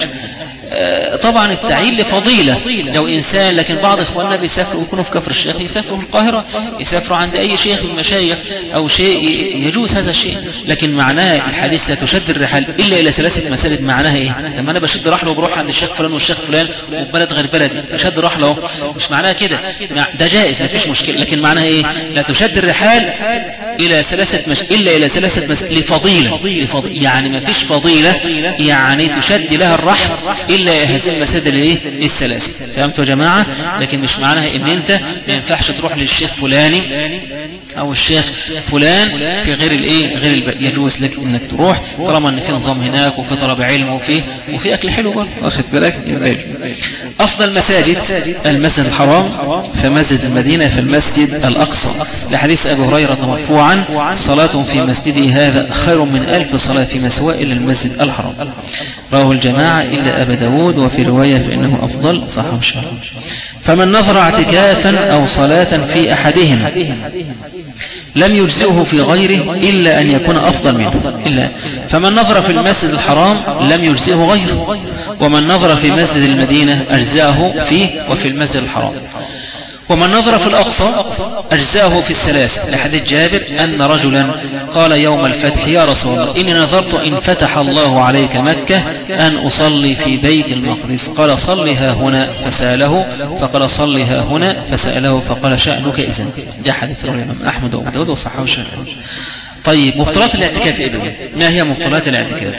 طبعا التعيين لفضيلة لو إنسان لكن بعض إخواننا بيسافروا يكونوا في كفر الشيخ يسافروا في القاهرة يسافروا عند أي شيخ من المشايخ أو شيء يجوز هذا الشيء لكن معناه الحديث لا تشد الرحال إلا إلى ثلاثة مساجد معناها إيه لما أنا بشد رحله وبروح عند الشيخ فلان والشيخ فلان وبلد غير بلدي أشد رحله مش معناها كده ده جائز ما فيش مشكلة لكن معناها إيه لا تشد الرحال إلى ثلاثة مش إلا إلى ثلاثة مس... لفضيلة. لفضيلة يعني ما فيش فضيلة يعني تشد لها الرحل إلا هذه المساجد الايه الثلاثه فهمتوا يا جماعه لكن مش معناها ان انت ما ينفعش تروح للشيخ فلاني او الشيخ فلان في غير الايه غير الب... يجوز لك انك تروح طالما ان في نظام هناك وفي طلب علم وفي وفي اكل حلو برضه واخد بالك يبقى افضل مساجد المسجد الحرام فمسجد المدينه في المسجد الاقصى لحديث ابي هريره مرفوعا صلاه في مسجدي هذا خير من ألف صلاه في مسواء الا المسجد الحرام رواه الجماعة إلا أبا داود وفي رواية فإنه أفضل صحه الشرع فمن نظر اعتكافا أو صلاة في أحدهما لم يجزئه في غيره إلا أن يكون أفضل منه إلا فمن نظر في المسجد الحرام لم يجزئه غيره ومن نظر في مسجد المدينة أجزاه فيه وفي المسجد الحرام ومن نظر في الأقصى أجزاه في الثلاث لحديث جابر أن رجلا قال يوم الفتح يا رسول الله إني نظرت إن فتح الله عليك مكة أن أصلي في بيت المقدس قال صلها هنا فسأله فقال صلها هنا فسأله فقال شأنك إذن جاء حديث الإمام أحمد وأبو داود وصححه الشافعي طيب مبطلات الاعتكاف إيه ما هي مبطلات الاعتكاف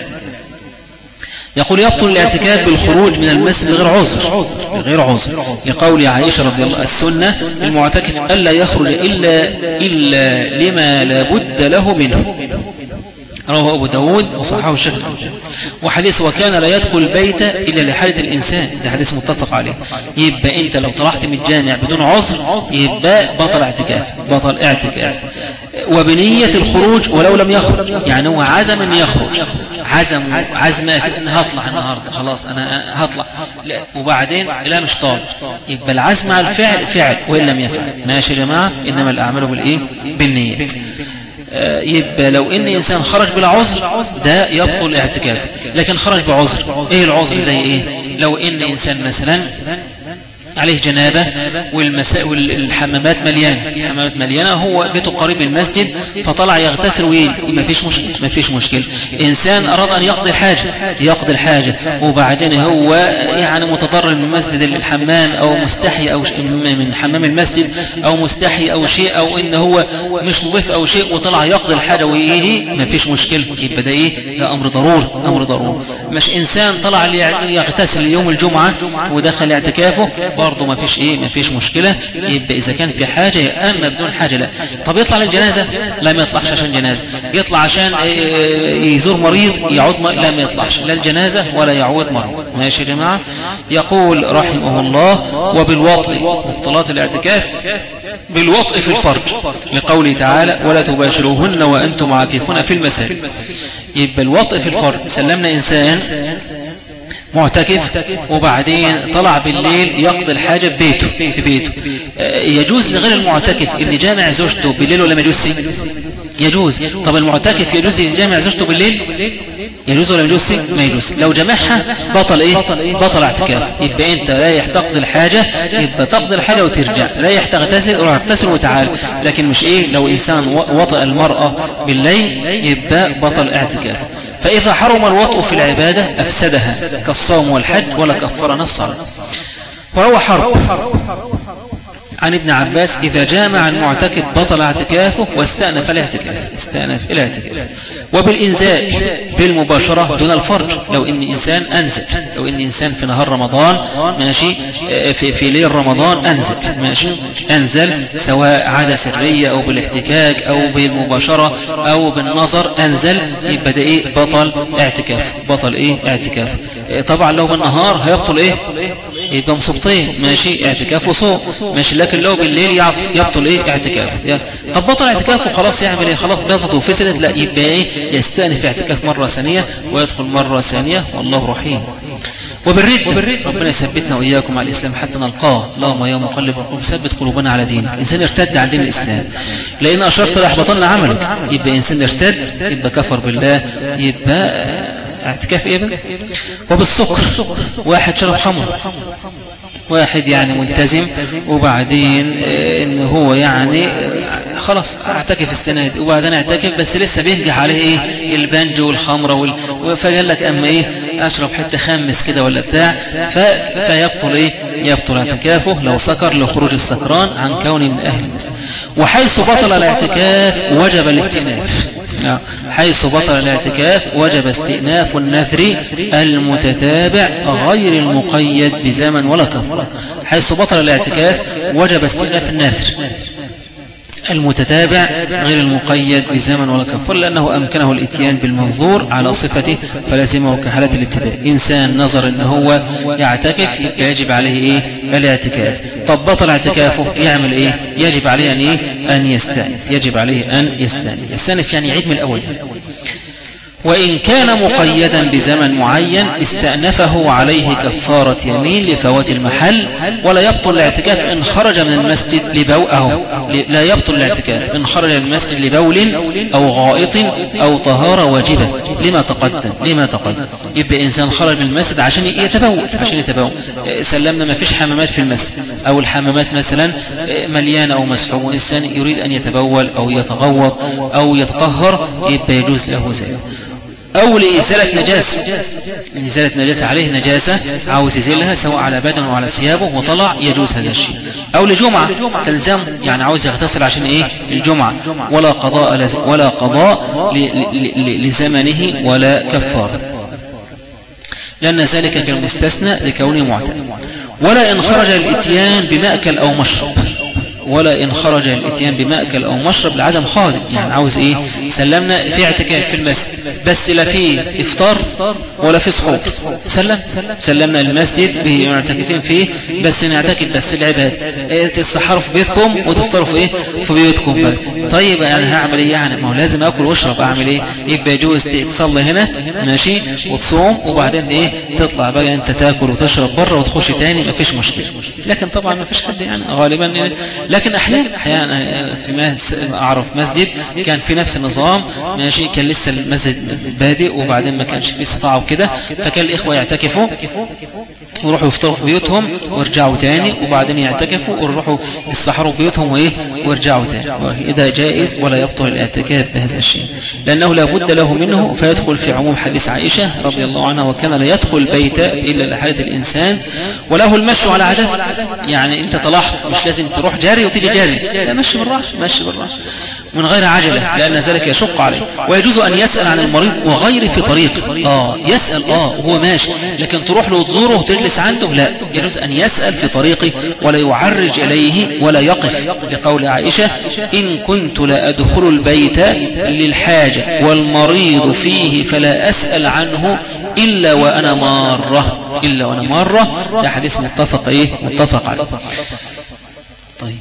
يقول يبطل الاعتكاف بالخروج من المسجد بغير عذر بغير عذر لقول عائشة رضي الله السنة المعتكف ألا يخرج إلا, إلا لما لا بد له منه رواه أبو داود وصححه الشيخ وحديث وكان لا يدخل البيت إلا لحاجة الإنسان ده حديث متفق عليه يبقى أنت لو طلعت من الجامع بدون عذر يبقى بطل اعتكاف بطل اعتكاف وبنية الخروج ولو لم يخرج يعني هو عزم أن يخرج عزم عزم أن هطلع النهاردة خلاص أنا هطلع وبعدين لا مش طالب يبقى العزم على الفعل فعل وإن لم يفعل ماشي يا جماعة إنما الأعمال بالإيه بالنية آه، يبقى لو ان انسان خرج بلا عذر ده يبطل اعتكافه لكن خرج بعذر ايه العذر زي ايه لو ان انسان مثلا عليه جنابة والمساء والحمامات مليانة الحمامات مليانة هو بيته قريب من المسجد فطلع يغتسل ويجي ما فيش مشكلة ما فيش مشكلة إنسان أراد أن يقضي الحاجة يقضي الحاجة وبعدين هو يعني متضرر من مسجد الحمام أو مستحي أو من حمام المسجد أو مستحي أو شيء أو إن هو مش نظيف أو شيء وطلع يقضي الحاجة ويجي ما فيش مشكلة يبقى ده إيه ده أمر ضروري أمر ضروري مش إنسان طلع يغتسل يوم الجمعة ودخل اعتكافه برضه ما فيش ايه ما فيش مشكلة يبقى اذا كان في حاجة اما بدون حاجة لا طب يطلع للجنازة لا ما يطلعش عشان جنازة يطلع عشان يزور مريض يعود م... لا ما يطلعش لا الجنازة ولا يعود مريض ماشي يا جماعة يقول رحمه الله وبالوطء مبطلات الاعتكاف بالوطء في الفرج لقوله تعالى ولا تباشروهن وأنتم عاكفون في المساجد يبقى الوطء في الفرج سلمنا إنسان معتكف وبعدين طلع بالليل يقضي الحاجة ببيته في بيته آه، يجوز لغير المعتكف ان جامع زوجته بالليل ولا ما يجوز يجوز طب المعتكف يجوز يجامع زوجته بالليل يجوز ولا يجوز ما يجوز لو جمعها بطل ايه بطل اعتكاف يبقى انت رايح تقضي الحاجة يبقى تقضي الحاجة وترجع رايح تغتسل روح اغتسل وتعال لكن مش ايه لو انسان وطأ المرأة بالليل يبقى بطل اعتكاف فإذا حرم الوطء في العبادة أفسدها كالصوم والحج ولا كفر الصلاة وهو حرب عن ابن عباس إذا جامع المعتكف بطل اعتكافه واستأنف الاعتكاف استأنف الاعتكاف وبالإنزاء بالمباشرة دون الفرج لو إن إنسان أنزل لو إن إنسان في نهار رمضان ماشي في, في ليل رمضان أنزل ماشي أنزل سواء عادة سرية أو بالاحتكاك أو بالمباشرة أو بالنظر أنزل يبقى ده إيه بطل اعتكاف بطل إيه اعتكاف طبعا لو بالنهار هيبطل إيه يبقى مصبطين ماشي اعتكاف وصوم ماشي لكن لو بالليل يبطل ايه اعتكاف طب بطل اعتكاف وخلاص يعمل ايه خلاص بيضت وفسدت لا يبقى ايه يستأنف اعتكاف مرة ثانية ويدخل مرة ثانية والله رحيم وبالرد ربنا يثبتنا وإياكم على الإسلام حتى نلقاه اللهم يا مقلب القلوب ثبت قلوبنا على دينك إنسان ارتد عن دين الإسلام لأن أشرت لأحبطنا عملك يبقى إنسان ارتد يبقى كفر بالله يبقى اعتكاف ايه بقى وبالسكر واحد شرب خمر واحد يعني ملتزم وبعدين آه، ان هو يعني آه، خلاص اعتكف السنة دي وبعدين اعتكف بس لسه بينجح عليه ايه البنج والخمرة وال... فقال لك اما ايه اشرب حتة خمس كده ولا بتاع ف... فيبطل ايه يبطل اعتكافه لو سكر لخروج السكران عن كونه من اهل المسجد وحيث بطل الاعتكاف وجب الاستئناف نعم. حيث بطل الاعتكاف وجب استئناف النثر المتتابع غير المقيد بزمن ولا كفر حيث بطل الاعتكاف وجب استئناف النثر المتتابع غير المقيد بزمن ولا كفر لأنه أمكنه الاتيان بالمنظور على صفته فلازمه كحالة الابتداء إنسان نظر أنه هو يعتكف يجب عليه إيه الاعتكاف طب بطل اعتكافه يعمل إيه يجب عليه أن إيه أن يستأنف يجب عليه أن يستأنف يستأنف يعني يعيد من الأول وإن كان مقيدا بزمن معين استأنفه عليه كفارة يمين لفوات المحل ولا يبطل الاعتكاف إن خرج من المسجد لبوءه لا يبطل الاعتكاف إن خرج من المسجد لبول أو غائط أو طهارة واجبة لما تقدم لما تقدم يبقى إنسان خرج من المسجد عشان يتبول عشان يتبول سلمنا ما فيش حمامات في المسجد أو الحمامات مثلا مليانة أو مسحوم وإنسان يريد أن يتبول أو يتغوط أو يتطهر يبقى يجوز له ذلك أو لإزالة نجاسة لإزالة نجاسة عليه نجاسة عاوز يزيلها سواء على بدنه أو على ثيابه وطلع يجوز هذا الشيء أو لجمعة تلزم يعني عاوز يغتسل عشان إيه الجمعة ولا قضاء ولا قضاء لزمنه ولا كفار لأن ذلك كالمستثنى لكونه معتد ولا إن خرج الاتيان بمأكل أو مشرب ولا إن خرج الاتيان بمأكل أو مشرب لعدم خالد يعني عاوز إيه سلمنا في اعتكاف في المسجد بس لا في إفطار ولا في سحور سلم سلمنا المسجد به معتكفين فيه بس نعتكف بس العباد إيه تستحروا في بيتكم وتفطروا في إيه في بيوتكم طيب أنا هعمل إيه يعني ما هو لازم أكل واشرب أعمل إيه يبقى يجوز تصلي هنا ماشي وتصوم وبعدين إيه تطلع بقى أنت تاكل وتشرب بره وتخش تاني ما فيش مشكلة لكن طبعا ما فيش حد يعني غالبا لكن أحيانا أحيانا في أعرف مسجد كان في نفس النظام ماشي كان لسه المسجد بادئ وبعدين ما كانش فيه استطاعة وكده فكان الإخوة يعتكفوا ويروحوا يفطروا في بيوتهم ويرجعوا تاني وبعدين يعتكفوا ويروحوا يستحروا في بيوتهم وإيه ويرجعوا تاني إذا جائز ولا يبطل الاعتكاف بهذا الشيء لأنه لا بد له منه فيدخل في عموم حديث عائشة رضي الله عنها وكان لا يدخل البيت إلا لحالة الإنسان وله المشي على عادته يعني أنت طلعت مش لازم تروح جاري وتيجي جاري لا مشي بالراحة مشي بالراحة من غير عجلة لأن ذلك يشق عليه ويجوز أن يسأل عن المريض وغير في طريق آه يسأل آه وهو ماشي لكن تروح له وتزوره وتجلس عنده لا يجوز أن يسأل في طريقه ولا يعرج إليه ولا يقف لقول عائشة إن كنت لأدخل البيت للحاجة والمريض فيه فلا أسأل عنه إلا وأنا مارة إلا وأنا مارة ده حديث متفق إيه متفق عليه طيب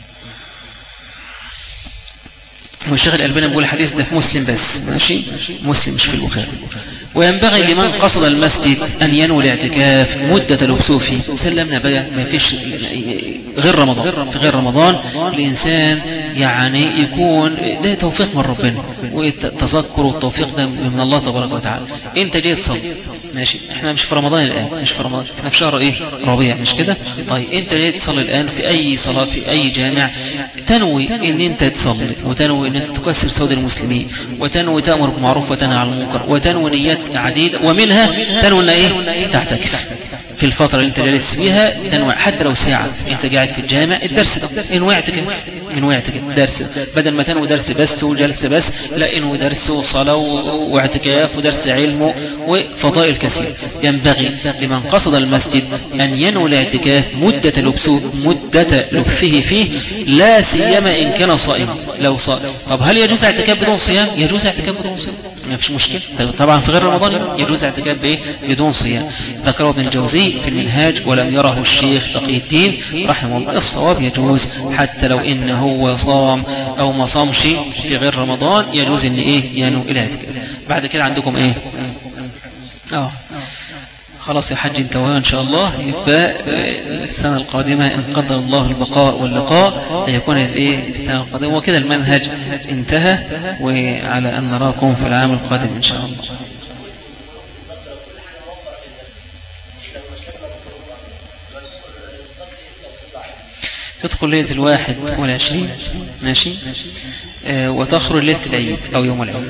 والشيخ الألباني بيقول الحديث ده في مسلم بس ماشي مسلم مش في البخاري وينبغي لمن قصد المسجد أن ينوي الاعتكاف مدة لبسه فيه سلمنا بقى ما فيش غير رمضان في غير رمضان الإنسان يعني يكون ده توفيق من ربنا والتذكر والتوفيق ده من الله تبارك وتعالى انت جاي تصلي ماشي احنا مش في رمضان الآن مش في رمضان احنا في شهر ايه ربيع مش كده طيب انت جاي تصلي الآن في أي صلاة في أي جامع تنوي ان انت تصلي وتنوي ان انت تكسر سود المسلمين وتنوي تأمر بمعروف وتنهى عن المنكر وتنوي نيات عديدة ومنها تنوي ان ايه تعتكف في الفترة اللي انت جالس فيها تنوع حتى لو ساعة انت قاعد في الجامع الدرس ده انوي اعتكاف انوي اعتكاف درس بدل ما تنوي درس بس وجلسة بس لا انوي درس وصلاة واعتكاف ودرس علم وفضائل كثير ينبغي لمن قصد المسجد أن ينوي الاعتكاف مدة لبسه مدة لبثه فيه لا سيما إن كان صائما لو صائم طب هل يجوز اعتكاف بدون صيام يجوز اعتكاف بدون صيام ما فيش مشكلة طبعا في غير رمضان يجوز اعتكاف بايه بدون صيام ذكره ابن الجوزي في المنهاج ولم يره الشيخ تقي الدين رحمه الله الصواب يجوز حتى لو إن هو صام أو ما صامش في غير رمضان يجوز إن إيه ينو إلى اعتكاف بعد كده عندكم إيه آه خلاص يا حاج انتهى إن شاء الله يبقى السنة القادمة إن قدر الله البقاء واللقاء يكون الايه السنة القادمة وكده المنهج انتهى وعلى أن نراكم في العام القادم إن شاء الله تدخل ليلة الواحد والعشرين ماشي آه وتخرج ليلة العيد أو يوم العيد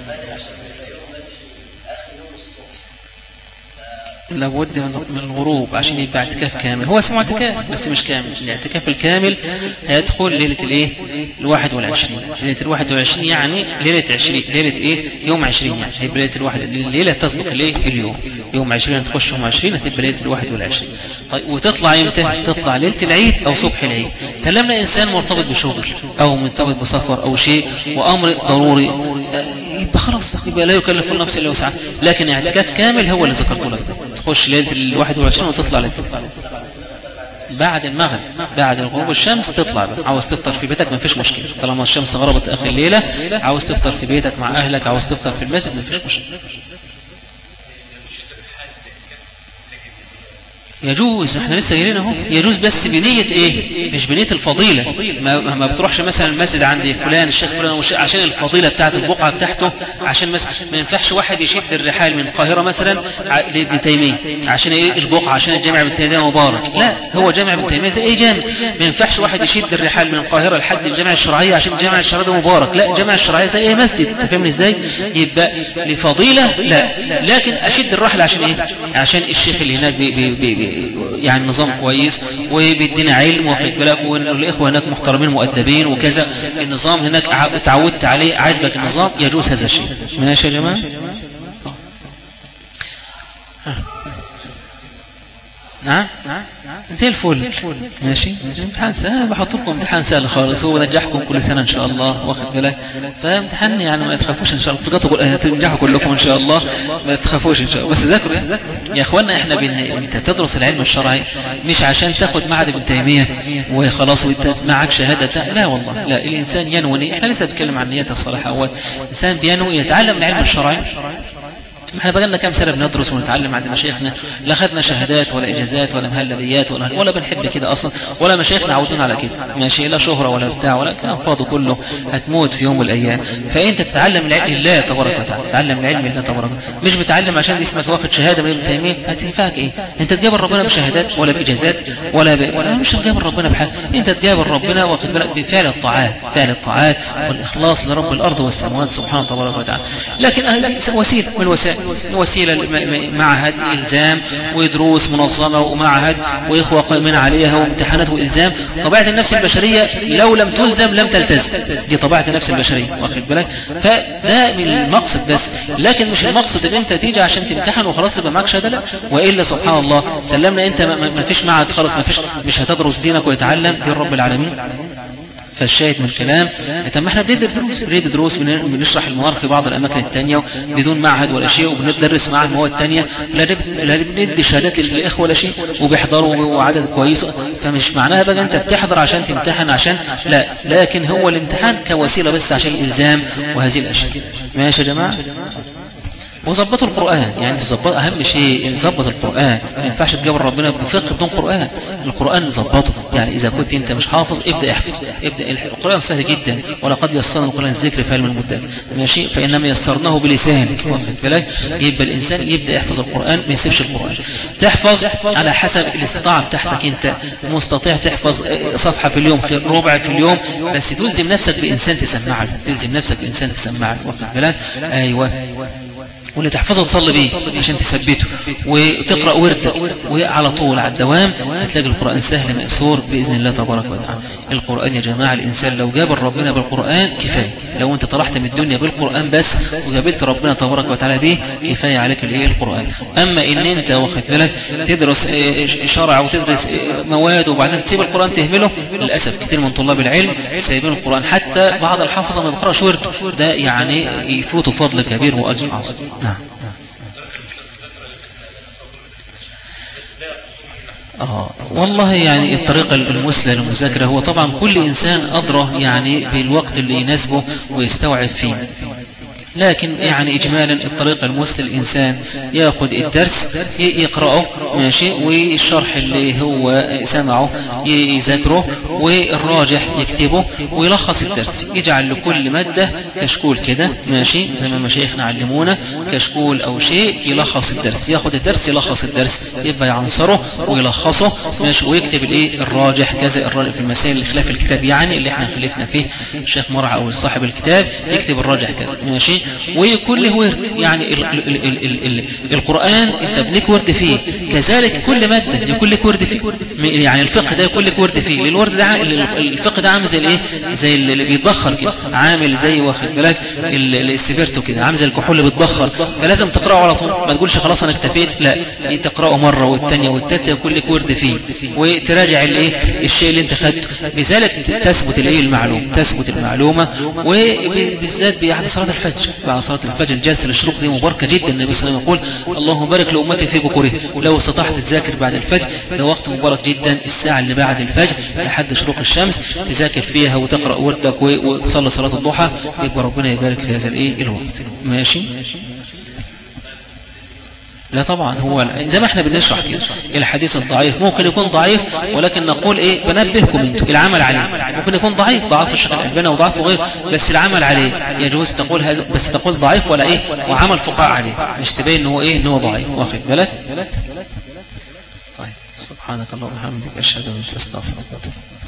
لابد من الغروب عشان يبقى اعتكاف كامل هو اسمه اعتكاف بس مش كامل الاعتكاف الكامل هيدخل ليلة الايه الواحد والعشرين ليلة الواحد والعشرين يعني ليلة عشرين ليلة ايه يوم عشرين يعني هيبقى ليلة الواحد الليلة تسبق الايه اليوم يوم عشرين تخش يوم عشرين هتبقى ليلة الواحد والعشرين طيب وتطلع امتى تطلع ليلة العيد او صبح العيد سلمنا انسان مرتبط بشغل او مرتبط بسفر او شيء وامر ضروري يبقى خلاص يبقى لا يكلف النفس الا وسعها لكن اعتكاف كامل هو اللي ذكرته لك تخش ليله ال 21 وتطلع ليله بعد المغرب بعد غروب الشمس تطلع بقى. عاوز تفطر في بيتك ما فيش مشكلة طالما الشمس غربت اخر الليلة عاوز تفطر في بيتك مع اهلك عاوز تفطر في المسجد ما فيش مشكلة يجوز احنا لسه قايلين اهو يجوز بس بنية ايه مش بنية الفضيلة ما, ما بتروحش مثلا المسجد عند فلان الشيخ فلان عشان الفضيلة بتاعت البقعة بتاعته عشان مثلا ما ينفعش واحد يشد الرحال من القاهرة مثلا لابن تيمية عشان ايه البقعة عشان الجامع ابن تيمية مبارك لا هو جامع ابن تيمية زي ايه جامع ما ينفعش واحد يشد الرحال من القاهرة لحد الجامع الشرعية عشان الجامع الشرعية ده مبارك لا الجامع الشرعية زي ايه مسجد انت فاهمني ازاي يبقى لفضيلة لا لكن اشد الرحل عشان ايه عشان الشيخ اللي هناك بي بي بي بي يعني نظام كويس وبيدينا علم واخد بالك والاخوه هناك محترمين مؤدبين وكذا النظام هناك اتعودت عليه عجبك النظام يجوز هذا الشيء ماشي يا جماعه نعم زي الفل ماشي امتحان سهل بحط لكم امتحان سهل خالص هو نجحكم كل سنة ان شاء الله واخد بالك فامتحان يعني ما تخافوش ان شاء الله تسقطوا تنجحوا كلكم ان شاء الله ما تخافوش ان شاء الله بس ذاكروا يا اخوانا احنا بن... انت بتدرس العلم الشرعي مش عشان تاخد معهد ابن تيميه وخلاص وانت معك شهاده لا والله لا الانسان ينوي احنا لسه بنتكلم عن نيته الصالحه اول الانسان بينوي يتعلم العلم الشرعي احنا بقى لنا كام سنه بندرس ونتعلم عند مشايخنا لا خدنا شهادات ولا اجازات ولا مهلبيات ولا ولا بنحب كده اصلا ولا مشايخنا عودونا على كده ماشي لا شهره ولا بتاع ولا كلام فاضي كله هتموت في يوم من الايام فانت تتعلم العلم لله تبارك وتعالى تتعلم العلم لله تبارك مش بتعلم عشان اسمك واخد شهاده من ابن تيميه هتنفعك ايه انت تجابر ربنا بشهادات ولا باجازات ولا ب... ولا مش تجابر ربنا بحال انت تجابر ربنا واخد بالك بفعل الطاعات فعل الطاعات والاخلاص لرب الارض والسماوات سبحانه تبارك وتعالى لكن وسيله من الوسائل وسيلة معهد إلزام ودروس منظمة ومعهد وإخوة قائمين عليها وامتحانات وإلزام طبيعة النفس البشرية لو لم تلزم لم تلتزم دي طبيعة النفس البشرية واخد بالك فده من المقصد بس لكن مش المقصد ان انت تيجي عشان تمتحن وخلاص يبقى معاك شهاده لا والا سبحان الله سلمنا انت ما فيش معهد خلاص ما فيش مش هتدرس دينك ويتعلم دين رب العالمين فالشاهد من الكلام طب ما احنا بندي دروس بندي دروس بنشرح المواد في بعض الاماكن الثانيه بدون معهد ولا شيء وبندرس معاه مواد ثانيه لا بندي شهادات للاخوه ولا شيء وبيحضروا وعدد كويس فمش معناها بقى انت بتحضر عشان تمتحن عشان لا لكن هو الامتحان كوسيله بس عشان الالزام وهذه الاشياء ماشي يا جماعه وظبطوا القرآن يعني تظبط أهم شيء نظبط القرآن ما ينفعش تجابر ربنا بفقه بدون قرآن القرآن نظبطه يعني إذا كنت أنت مش حافظ ابدأ احفظ ابدأ القرآن سهل جدا ولقد يسرنا القرآن الذكر في علم المدة ماشي فإنما يسرناه بلسانك واخد بالك يبقى الإنسان يبدأ يحفظ القرآن ما يسيبش القرآن تحفظ على حسب الاستطاعة بتاعتك أنت مستطيع تحفظ صفحة في اليوم ربع في اليوم بس تلزم نفسك بإنسان تسمعك تلزم نفسك بإنسان تسمعك واخد بالك أيوة واللي تحفظه تصلي بيه عشان تثبته وتقرأ وردك وعلى طول على الدوام هتلاقي القرآن سهل مأسور بإذن الله تبارك وتعالى القرآن يا جماعة الإنسان لو جاب ربنا بالقرآن كفاية لو أنت طلعت من الدنيا بالقرآن بس وقابلت ربنا تبارك وتعالى به كفاية عليك الايه القرآن أما إن أنت واخد بالك تدرس شرع وتدرس مواد وبعدين تسيب القرآن تهمله للأسف كثير من طلاب العلم سايبين القرآن حتى بعض الحافظة ما بيقرأش ورده ده يعني يفوت فضل كبير وأجر عظيم نعم آه والله يعني الطريقة المثلى للمذاكرة هو طبعا كل إنسان أدرى يعني بالوقت اللي يناسبه ويستوعب فيه لكن يعني إجمالا الطريقة المثل الإنسان يأخذ الدرس يقرأه ماشي والشرح اللي هو سمعه يذاكره والراجح يكتبه ويلخص الدرس يجعل لكل مادة كشكول كده ماشي زي ما مشايخنا علمونا كشكول أو شيء يلخص الدرس ياخد الدرس يلخص الدرس يبقى يعنصره ويلخصه ماشي ويكتب الايه الراجح كذا الراجح في المسائل اللي خلاف الكتاب يعني اللي احنا خلفنا فيه الشيخ مرعى أو صاحب الكتاب يكتب الراجح كذا ماشي ويكون له ورد يعني ال ال ال ال ال القرآن انت لك ورد فيه كذلك كل مادة يكون لك ورد فيه يعني الفقه ده يكون لك ورد فيه الورد ده الفقه ده عامل زي الايه زي اللي بيتبخر كده عامل زي واخد بالك السبيرتو كده عامل زي الكحول اللي بيتبخر فلازم تقراه على طول ما تقولش خلاص انا اكتفيت لا تقراه مرة والثانيه والثالثه يكون لك ورد فيه وتراجع الايه الشيء اللي انت خدته بذلك تثبت الايه المعلومه تثبت المعلومه وبالذات بعد صلاه الفجر بعد صلاة الفجر الجلسة للشروق دي مباركة جدا النبي صلى الله عليه وسلم يقول اللهم بارك لأمتي في بكره لو استطعت تذاكر بعد الفجر ده وقت مبارك جدا الساعة اللي بعد الفجر لحد شروق الشمس تذاكر فيها وتقرأ وردك وتصلي صلاة الضحى يكبر ربنا يبارك في هذا الايه الوقت ماشي لا طبعا هو زي ما احنا بنشرح كده الحديث الضعيف ممكن يكون ضعيف ولكن نقول ايه بنبهكم انتم العمل عليه ممكن يكون ضعيف ضعف الشيخ الالباني وضعف غير بس العمل عليه يجوز تقول هذا بس تقول ضعيف ولا ايه وعمل فقاع عليه مش تبين ان هو ايه ان هو ضعيف واخد بالك طيب سبحانك اللهم وبحمدك اشهد ان لا اله الا انت استغفرك